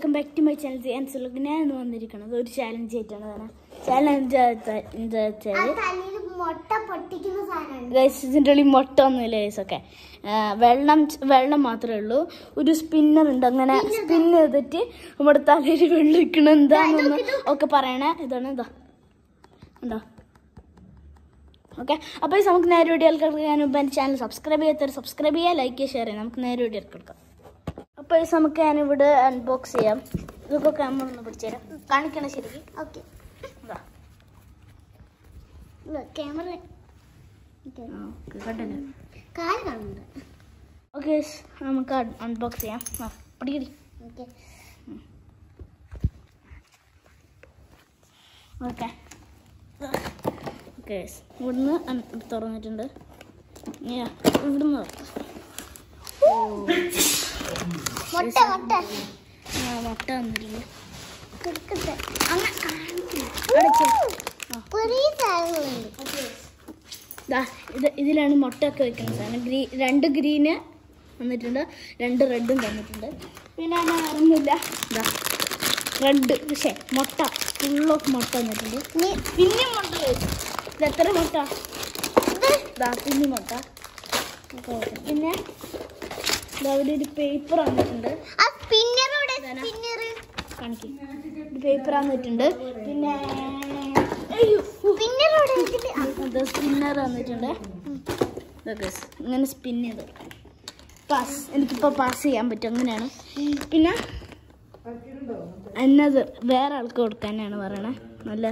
Welcome back to my channel ആൻസർക്ക് ഞാൻ ഇന്ന് വന്നിരിക്കുന്നത് ഒരു ചാലഞ്ച് ആയിട്ടാണ് തന്നെ ചാലഞ്ച് എന്താ വെച്ചാൽ തലയിൽ മുട്ട പൊട്ടിക്കുന്ന സാധനമുണ്ട് ഗൈസ് ഇതിൻ്റെ ഉള്ളിൽ മുട്ട ഒന്നുമില്ല ഗൈസ് ഒക്കെ വെള്ളം വെള്ളം മാത്രമേ ഉള്ളൂ ഒരു സ്പിന്നർ ഉണ്ട് അങ്ങനെ സ്പിൻ ചെയ്തിട്ട് നമ്മുടെ തലയിൽ വെള്ളം ഇരിക്കണം എന്താണെന്ന് ഒക്കെ പറയണേ ഇതാണ് ഇതാ ഉണ്ടോ ഓക്കെ അപ്പോൾ നമുക്ക് നേരെ വീഡിയോ കിടക്കാൻ മുമ്പ് എൻ്റെ ചാനൽ സബ്സ്ക്രൈബ് ചെയ്യാത്തവർ സബ്സ്ക്രൈബ് ചെയ്യുക ലൈക്ക് ചെയ്യുക ഷെയർ ചെയ്യുക നമുക്ക് നേരെ വീഡിയോ കിടക്കാം അപ്പോൾ ഈ നമുക്ക് ഞാനിവിടെ അൺബോക്സ് ചെയ്യാം ഇതൊക്കെ ക്യാമറ ഒന്ന് പിടിച്ചു തരാം കാണിക്കണം ശരിക്കും ഓക്കെ ഇതാ ക്യാമറ ആ ഓക്കെ കണ്ടല്ലോ കാല് കാണുന്നുണ്ട് ഓക്കെ നമുക്ക് അൺബോക്സ് ചെയ്യാം ആ പിടിക്കടി ഓക്കെ ഓക്കെ ഓക്കെ ഇവിടുന്ന് അൺ- തുറന്നിട്ടുണ്ട് ഇനി ഇവിടുന്ന് തുറക്കാം. മുട്ട മുട്ട ആ മുട്ട വന്നിട്ടുണ്ട് കിടക്കട്ടെ അടച്ചേ ആ കുറേ സാധനങ്ങളുണ്ട് ദാ ഇത് ഇതിലാണ് മുട്ടയൊക്കെ വെക്കുന്നത് സാധനം ഗ്രീ രണ്ട് ഗ്രീന് വന്നിട്ടുണ്ട് രണ്ട് റെഡും തന്നിട്ടുണ്ട് പിന്നെ അങ്ങനെ ഒന്നുമില്ല ഇതാ റെഡ് പക്ഷേ മുട്ട ഫുൾ ഓഫ് മുട്ട വന്നിട്ടുണ്ട് ഇനി പിന്നെ മുട്ട കഴിച്ചു. ഇത് എത്ര മുട്ട ദാ പിന്നെ മുട്ട പിന്നെ ദാ ഇവിടെ ഒരു പേപ്പർ വന്നിട്ടുണ്ട് ആ സ്പിന്നറോടെ ഇതാ. സ്പിന്നർ കാണിക്കും ഒരു പേപ്പർ വന്നിട്ടുണ്ട് പിന്നെ അയ്യോ സ്പിന്നറോടെ ഇതില് ആ, അത് സ്പിന്നർ വന്നിട്ടുണ്ട് ഇതൊക്കെ ഇങ്ങനെ സ്പിൻ ചെയ്ത് പാസ് എനിക്കിപ്പോൾ പാസ് ചെയ്യാൻ പറ്റും അങ്ങനെയാണ് പിന്നെ എന്നത് വേറെ ആൾക്ക് കൊടുക്കാനാണ് പറയണേ നല്ല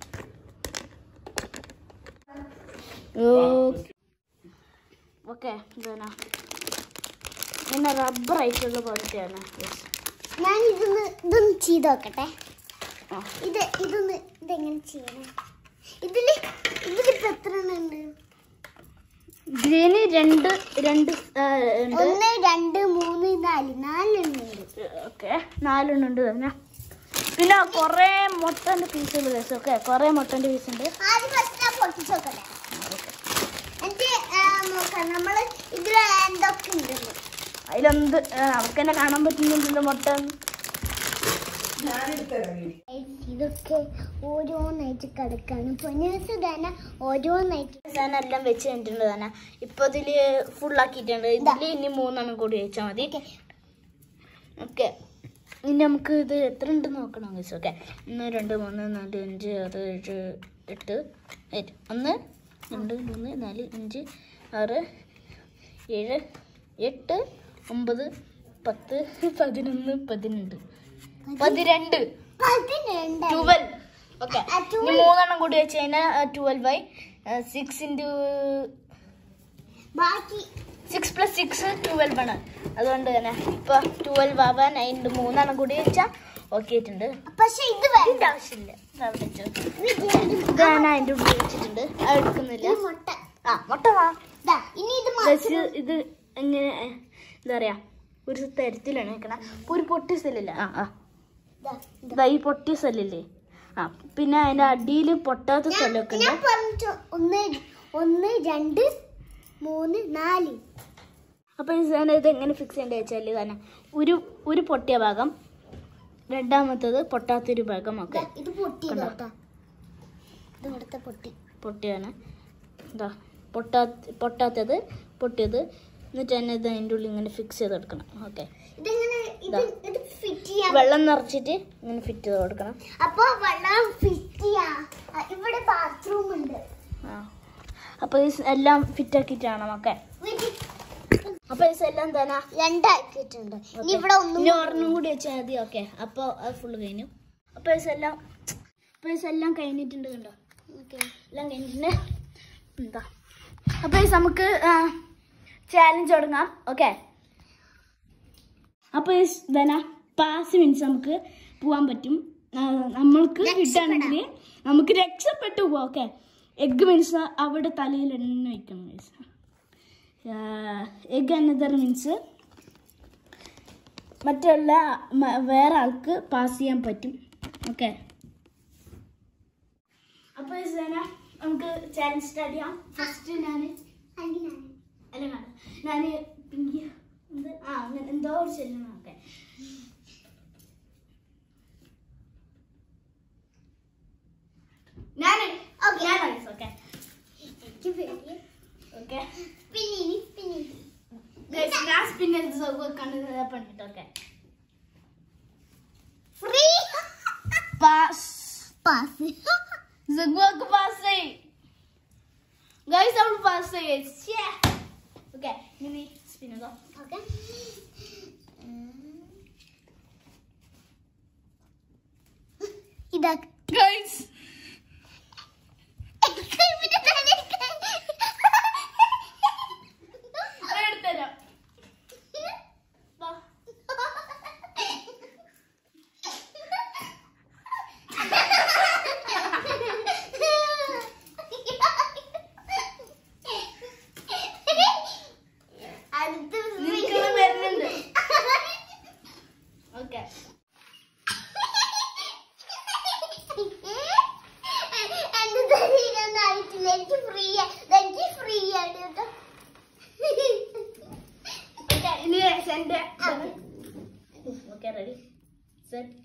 ഓക്കെ ഇതാണ് പിന്നെ റബ്ബർ ആയിട്ടുള്ള പോലത്തെയാണ് Yes. ഞാൻ ഇതൊന്ന് ഇതൊന്ന് ചെയ്ത് നോക്കട്ടെ ആ. ഇത് ഇതൊന്ന് ഇതെങ്ങനെ ചെയ്യണം ഇതില് ഇതിലിപ്പോ എത്ര എണ്ണം ഉണ്ട് ഗ്രീന് രണ്ട് രണ്ട് ആ, ഉണ്ട് ഒന്ന് രണ്ട് മൂന്ന് നാല് നാലെണ്ണം ഉണ്ട് ഓക്കെ നാലെണ്ണം ഉണ്ട് തന്നെ പിന്നെ കുറേ മുട്ടൻ്റെ പീസുകൾ കേസ് ഓക്കെ കുറേ മുട്ടൻ്റെ പീസ് ഉണ്ട് ആദ്യം ഫസ്റ്റ് ഞാൻ പൊട്ടിച്ച് നോക്കട്ടെ എന്നിട്ട് ആ, നോക്കാം നമ്മള് ഇതിൽ എന്തൊക്കെ ഉണ്ടെന്ന് അതിലെന്ത് ആ, നമുക്ക് തന്നെ കാണാൻ പറ്റുന്നുണ്ടല്ലോ മുട്ട ഇതൊക്കെ ഓരോന്നായിട്ട് കിടക്കാണ് പൊന്നൂസ് തന്നെ ഓരോന്നായിട്ട് സാധനം എല്ലാം വെച്ച് കഴിഞ്ഞിട്ടുണ്ട് തന്നെ ഇപ്പൊ ഇതില് ഫുള്ളാക്കിയിട്ടുണ്ട് ഇതില് ഇനി മൂന്നെണ്ണം കൂടി വെച്ചാൽ മതി ഓക്കെ ഇനി നമുക്ക് ഇത് എത്ര ഉണ്ടെന്ന് നോക്കണം ഗൈസ് ഓക്കെ ഒന്ന് രണ്ട് മൂന്ന് നാല് അഞ്ച് ആറ് ഏഴ് എട്ട് എട്ട് ഒന്ന് രണ്ട് മൂന്ന് നാല് അഞ്ച് ആറ് ഏഴ് എട്ട് ഒമ്പത് പത്ത് പതിനൊന്ന് പതിനെണ്ട് പതിരണ്ട് പതിനുണ്ട് ട്വൽവ് ഓക്കെ ആ, ഇനി 12. മൂന്നെണ്ണം കൂടി വെച്ച് കഴിഞ്ഞാൽ ട്വൽവ് ആയി സിക്സ് ഇൻറ്റു ബാക്കി സിക്സ് പ്ലസ് സിക്സ് ട്വൽവ് ആണ് അതുകൊണ്ട് തന്നെ ഇപ്പൊ ട്വൽവ് ആവാൻ അതിൻ്റെ മൂന്നെണ്ണം കൂടി വെച്ചാൽ ഓക്കെ ആയിട്ടുണ്ട് പക്ഷെ ഇത് വേണ്ട ഇതിന്റെ ആവശ്യമില്ല ഇത് അവിടെ വെച്ചോ. ഇത് വേണ്ട. ഇത് ഞാൻ അതിൻ്റെ ഉള്ളിൽ വെച്ചിട്ടുണ്ട് അത് എടുക്കുന്നില്ല ഈ മുട്ട ആ മുട്ട വാ ദാ, ഇനി ഇത് ഗൈസ്, മാത്രം ഇത് എങ്ങനെ എന്താ പറയാ ഒരു തരത്തിലാണ് വെക്കണ ഇപ്പൊ ഒരു പൊട്ടിയ സ്ഥലമില്ല ആ ആ ദാ, ദാ. ഇതാ ഈ പൊട്ടിയ സ്ഥലമില്ലേ ആ പിന്നെ അതിന്റെ അടിയിൽ പൊട്ടാത്ത സ്ഥലമൊക്കെ ഞാൻ ഉണ്ട് പറഞ്ഞു ഒന്ന് ഒന്ന് രണ്ട് മൂന്ന് നാല് അപ്പൊ ഈ സാധനം ഇത് എങ്ങനെ ഫിക്സ് ചെയ്യേണ്ടത് വെച്ചാൽ തന്നെ ഒരു ഒരു പൊട്ടിയ ഭാഗം രണ്ടാമത്തത് പൊട്ടാത്തൊരു ഭാഗം ഒക്കെ ദാ, ഇത് പൊട്ടി കണ്ടോ? കേട്ടോ ഇത് ഇവിടുത്തെ പൊട്ടി പൊട്ടിയാണ് എന്താ പൊട്ടാ പൊട്ടാത്തത് പൊട്ടിയത് എന്നിട്ട് തന്നെ ഇത് അതിൻ്റെ ഉള്ളിൽ ഇങ്ങനെ ഫിക്സ് ചെയ്ത് കൊടുക്കണം ഓക്കെ ഇതെങ്ങനെ ഇത് ദാ. ഇത് ഫിറ്റ് ചെയ്യാൻ വെള്ളം നിറച്ചിട്ട് ഇങ്ങനെ ഫിറ്റ് ചെയ്ത് കൊടുക്കണം അപ്പൊ വെള്ളം ഫിറ്റ് ചെയ്യാ ആ, ഇവിടെ ബാത്റൂം ഉണ്ട് ആ അപ്പോൾ ഈ സ് എല്ലാം ഫിറ്റ് ആക്കിയിട്ടാണ് ഓക്കെ വീട്ടിൽ അപ്പോൾ ഈ എല്ലാം തന്നെ രണ്ടാക്കിയിട്ടുണ്ട് ഇനി ഇവിടെ ഒന്നും ഇനി ഒരെണ്ണം കൂടി വെച്ചാൽ മതി ഓക്കെ അപ്പോൾ അത് ഫുള്ള് കഴിഞ്ഞു അപ്പോൾ ഈ എല്ലാം അപ്പോൾ ഈ എല്ലാം കഴിഞ്ഞിട്ടുണ്ട് കണ്ടോ ഓക്കെ എല്ലാം കഴിഞ്ഞിട്ടുണ്ട് എന്താ അപ്പോൾ ഈ നമുക്ക് ചാലഞ്ച് തുടങ്ങാം ഓക്കെ അപ്പോൾ ഈ ധന പാസ് മീൻസ് നമുക്ക് പോവാൻ പറ്റും ആ, നമ്മൾക്ക് കിട്ടുകയാണെങ്കിൽ നമുക്ക് രക്ഷപ്പെട്ടു പോവാം ഓക്കെ എഗ് മീൻസ് അവിടെ തലയിൽ എണ്ണ വയ്ക്കണം മീൻസ് എഗ് അനദർ മീൻസ് മറ്റുള്ള മ- വേറെ ആൾക്ക് പാസ് ചെയ്യാൻ പറ്റും ഓക്കെ അപ്പോൾ ഈ ധന നമുക്ക് ചാലഞ്ച് സ്റ്റാർട്ട് ചെയ്യാം ഫസ്റ്റ് ഞാൻ അല്ല ഞാൻ പിങ്കി എന്ത് ആ അങ്ങനെ എന്തോ ഒരു ചെല്ലണം ഓക്കെ കണ്ണ് പണിട്ടൊക്കെ ഫ്രീ പാസ് പാസ് സഗ്വാക്ക് പാസ്സായി ഗൈസ് അവൾ പാസ്സായി ഓക്കെ ഇനി സ്പിന്നോ ഓക്കെ ഇതാ ഗൈസ് എടുത്തരാം വാ. അടുത്ത നിനക്ക് വരുന്നുണ്ട് ഓക്കെ എന്റെ ശരീരം ആയിട്ടില്ല എനിക്ക് ഫ്രീ എനിക്ക് ഫ്രീ ആണ് കേട്ടോ ഓക്കെ ഇനി സെന്റ് ഓക്കെ റെഡി സെറ്റ്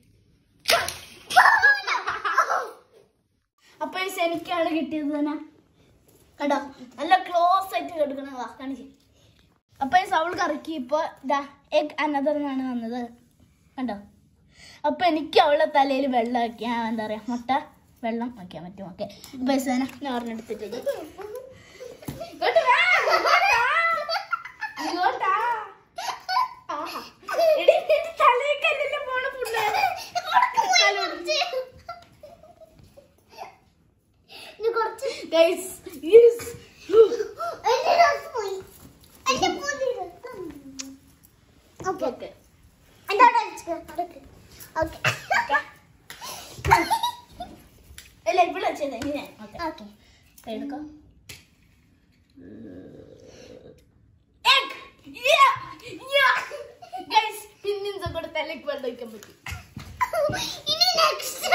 അപ്പൊ ഈ എനിക്കാണ് കിട്ടിയത് തന്നെ കണ്ടോ നല്ല ക്ലോസ് ആയിട്ട് എടുക്കണം വാ കാണിച്ച് അപ്പൊ ഈ സൗൾ കറക്കി ഇപ്പൊ ഇതാ എഗ് അനദർ എന്നാണ് വന്നത് കണ്ടോ അപ്പൊ എനിക്ക് അവളുടെ തലയിൽ വെള്ളം ആക്കിയാ എന്താ പറയാ മുട്ട വെള്ളം ആക്കിയാൻ പറ്റും ഓക്കെ അപ്പൊ ഈ സേന ഞാൻ പറഞ്ഞെടുത്തിട്ടത് ഇങ്ങോട്ട് വാ, ഇങ്ങോട്ട് വാ. ഇങ്ങോട്ടാ ആഹാ. എടി, നിന്റെ തലയിലേക്കല്ലല്ലോ പോണ പുള്ളേ. തല ഒടിച്ച്. ഇനി കുറച്ച് Guys, yes. എന്റെ ഡ്രസ് പോയി എന്റെ പുതിയ ഡ്രസ് ഓക്കെ Okay. എന്റെ അവിടെ വെച്ച് അടക്ക് ഓക്കെ അല്ല ഇവിടെ വെച്ചത് ഇങ്ങനെ ഓക്കെ ഓക്കെ എടുക്കാം Egg! Yeah! Yeah! Guys, പിന്നിന്ത കൂടെ തലയ്ക്ക് വെള്ളം ഒഴിക്കാൻ പറ്റും ഇനി നെക്സ്റ്റ്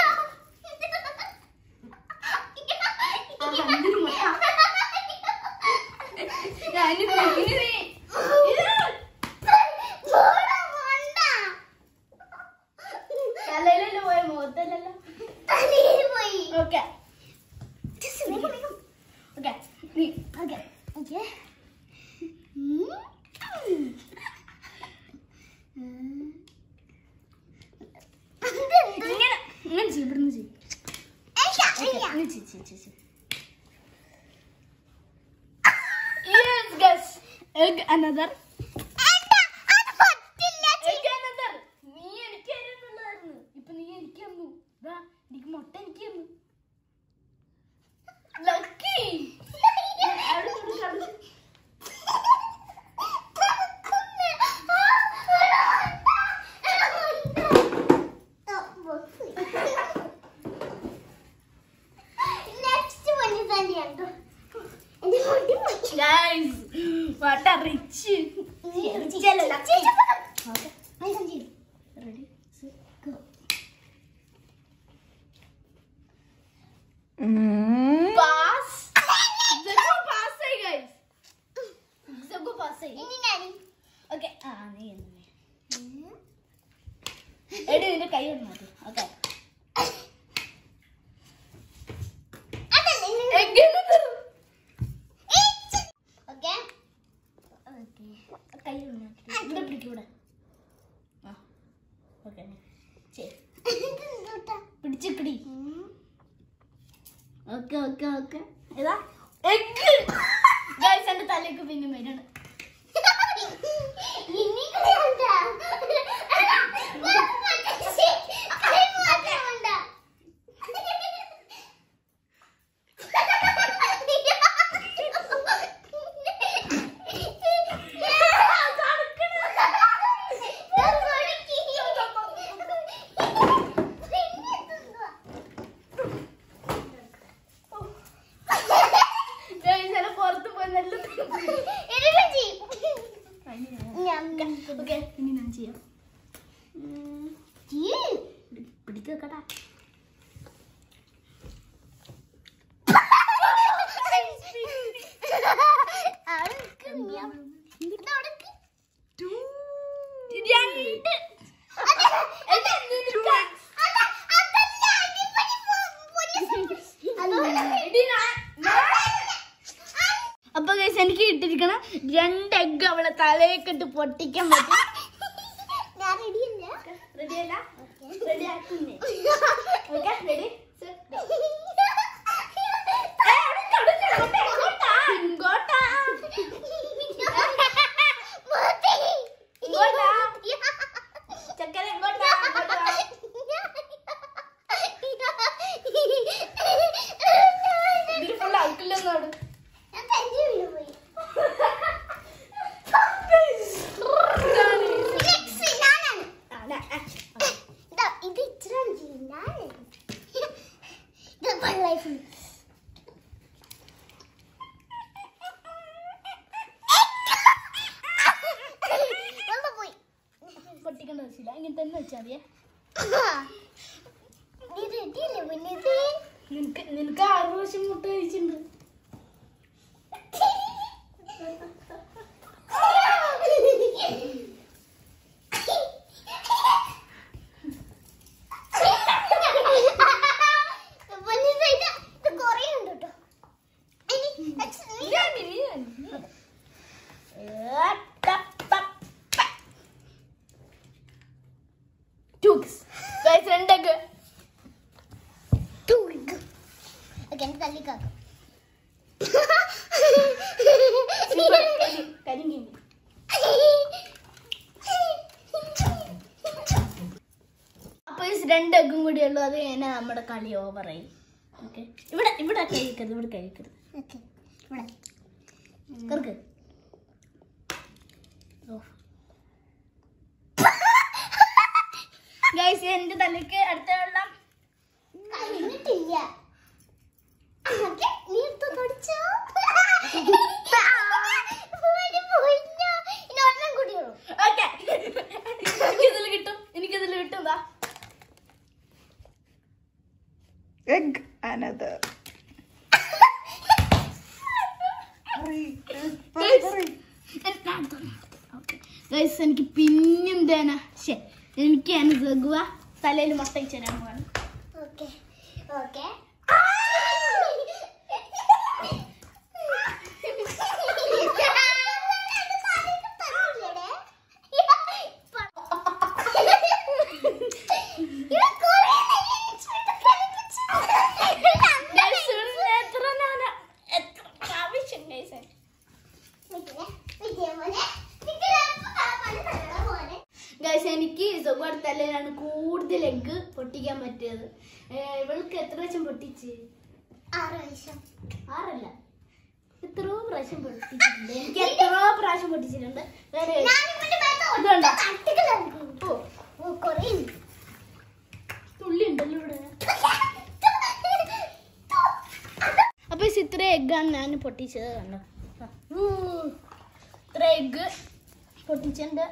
ആഹാ, എന്തൊരു മുട്ട. ഞാൻ ഇനി ഇനി നീ. ഇത് തലയിലല്ലേ പോയ മുഖത്തല്ലല്ലോ പോയി ഓക്കെ ഓക്കെ നീ ഓക്കെ ഓക്കെ ഇങ്ങനെ ഇങ്ങനെ ചെയ്യും ഇവിടുന്ന് ചെയ്യും Okay, ഇങ്ങനെ ചെയ്യ്, ചെയ്യ്, ചെയ്യ്, ചെയ്യ്. Yes, guys. Egg another. Egg another. നീ എനിക്ക് തരുന്നുള്ളതായിരുന്നു. ഇപ്പൊ നീ എനിക്ക് തന്നു. ദാ, എനിക്ക് മുട്ട എനിക്ക് തന്നു. Lucky. അവിടെ തൊട്ട് കളഞ്ഞു. നെക്സ്റ്റ് പണി തന്നെയാണ് എന്റെ മുടി പോയി Guys, what a rich. Rich അല്ല, lucky. Okay. Ready, set, go. Pass. Zego pass ആയി, guys. Zego pass ആയി. Okay. ആ, നീ എന്നെ. എടി നിന്റെ കൈ ഒന്ന് മാറ്റി ഓക്കെ കൈ ഒന്ന് മാറ്റി ഇവിടെ പിടിക്കും ഇവിടെ ആ ഓക്കെ പിടിച്ചിക്കടി ഓക്കെ ഓക്കെ ഓക്കെ ഏതാ എഗ് ഗൈസ് എന്റെ തലേക്ക് പിന്നെ വരണം ഗൈസ് എന്നെ പുറത്ത് പോയി നല്ല ഓക്കെ ഇനി ഞാൻ ചെയ്യാം പിടിക്കട്ടാ രണ്ട് എടി, ഞാൻ- ഞാൻ- അപ്പൊ ഗൈസ് എനിക്ക് കിട്ടിയിരിക്കുന്നത് പൊട്ടിച്ചിരിക്കണം രണ്ട് എഗ് അവളെ തലയൊക്കെ പൊട്ടിക്കാൻ പറ്റും ഞാൻ റെഡിയല്ല റെഡിയല്ല റെഡി ആക്കുന്നേ ഓക്കെ റെഡി ഇങ്ങോട്ടാ ഇങ്ങോട്ടാ ചക്കര ഇങ്ങോട്ടാ ഇങ്ങോട്ട് വാ. ഇതിൽ ഫുൾ അൽക്കില്ലെന്നോട് ഞാൻ തന്നെ വീണുപോയി. Next ഞാനാണ്. ഇതാ, ഇത് ഇച്ചിരി ചെയ്യും. ഞാനാണ്. ഇത് my life ആണ്. ഒന്ന് പോയി. പൊട്ടിക്കേണ്ട ആവശ്യമില്ല ഇങ്ങനെ തന്നെ വെച്ചാൽ മതിയേ നീ റെഡിയല്ലേ മുന്നേത് നിനക്ക് നിനക്ക് ആറ് പ്രാവശ്യം മുട്ട കഴിച്ചിട്ടുണ്ട് മുന്നേത് ഇത് ഇത് കുറേ ഉണ്ട് കേട്ടോ ഇനി next നീ രണ്ടൊക്കെ Tug. ഓക്കെ എനിക്ക് തല്ലിക്കാക്കാം കരിങ്കി അപ്പൊ ഈ രണ്ട് എഗ്ഗും കൂടി ഉള്ളു അത് കഴിഞ്ഞാൽ നമ്മുടെ കളി ഓവറായി ഓക്കെ ഇവിടെ ഇവിടെ കഴിക്കരുത് ഇവിടെ കഴിക്കരുത് ഓക്കെ ഇവിടെ കറക്ക് ഗൈസ് എന്റെ തലയ്ക്ക് അടുത്ത വെള്ളം കഴിഞ്ഞിട്ടില്ല ഓക്കെ നീ എടുത്ത് കടിച്ചോ പോയി, പോയില്ല. ഇനി ഒരെണ്ണം കൂടിയുള്ളൂ ഓക്കെ എനിക്കിതിൽ കിട്ടും എനിക്കിതിൽ കിട്ടും ദാ Egg another. Hurry, egg, hurry, hurry. Guys എനിക്ക് പിന്നും തേന ശേ എനിക്ക് അനുസകുക തലയിൽ മുട്ട വെച്ച് തരാൻ പോവാണ് ഓക്കെ ഓക്കെ Guys, ഇവിടെ എത്ര ഞാന് എത്ര പ്രാവശ്യം ഗൈസ് ഗൈസ് എനിക്ക് സുഖം തലയിലാണ് കൂടുതൽ എഗ്ഗ് പൊട്ടിക്കാൻ പറ്റിയത് ഏ, ഇവൾക്ക് എത്ര പ്രാവശ്യം പൊട്ടിച്ച് ആറ് വയസ്സം ആറല്ല എത്രയോ പ്രാവശ്യം പൊട്ടിച്ചിട്ടുണ്ട് എനിക്ക് എത്രയോ പ്രാവശ്യം പൊട്ടിച്ചിട്ടുണ്ട് വേറെ ഇതുണ്ടോ? ഓ ഓ കൊറേ ഉണ്ട് തുള്ളി ഉണ്ടല്ലോ ഇവിടെ അപ്പൊ ഈ ഇത്ര എഗ്ഗാണ് ഞാൻ പൊട്ടിച്ചത് കണ്ടോ ആ. ഊ. ഇത്ര എഗ്ഗ് പൊട്ടിച്ചിട്ടുണ്ട്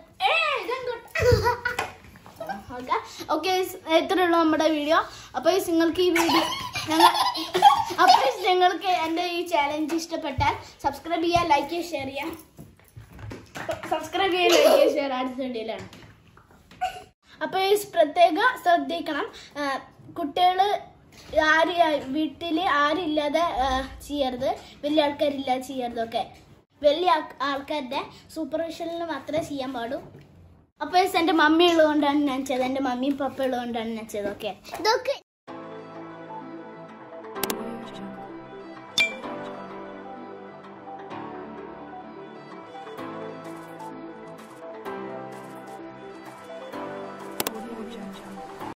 ഓക്കെ ഓക്കെ ഇത്രയുള്ള നമ്മുടെ വീഡിയോ അപ്പോൾ നിങ്ങൾക്ക് ഈ വീഡിയോ ഞങ്ങൾ അപ്പോൾ നിങ്ങൾക്ക് എൻ്റെ ഈ ചാലഞ്ച് ഇഷ്ടപ്പെട്ടാൽ സബ്സ്ക്രൈബ് ചെയ്യുക ലൈക്ക് ചെയ്യുക ഷെയർ ചെയ്യാം സബ്സ്ക്രൈബ് ചെയ്യുക ലൈക്ക് ചെയ്യുക ഷെയർ അടുത്ത വീഡിയോയിലാണ് അപ്പോൾ ഈ പ്രത്യേക ശ്രദ്ധിക്കണം കുട്ടികൾ ആര് വീട്ടിൽ ആരില്ലാതെ ആ, ചെയ്യരുത് വലിയ ആൾക്കാരില്ലാതെ ചെയ്യരുത് ഒക്കെ വലിയ ആൾ- ആൾക്കാരുടെ സൂപ്പർവിഷനിൽ മാത്രമേ ചെയ്യാൻ പാടൂ അപ്പോൾ എൻ്റെ മമ്മി ഉള്ളതുകൊണ്ടാണ് ഞാൻ ചെയ്തത് എൻ്റെ മമ്മിയും പപ്പ ഉള്ളതുകൊണ്ടാണ് ഞാൻ ചെയ്തത് ഓക്കെ ഇതൊക്കെ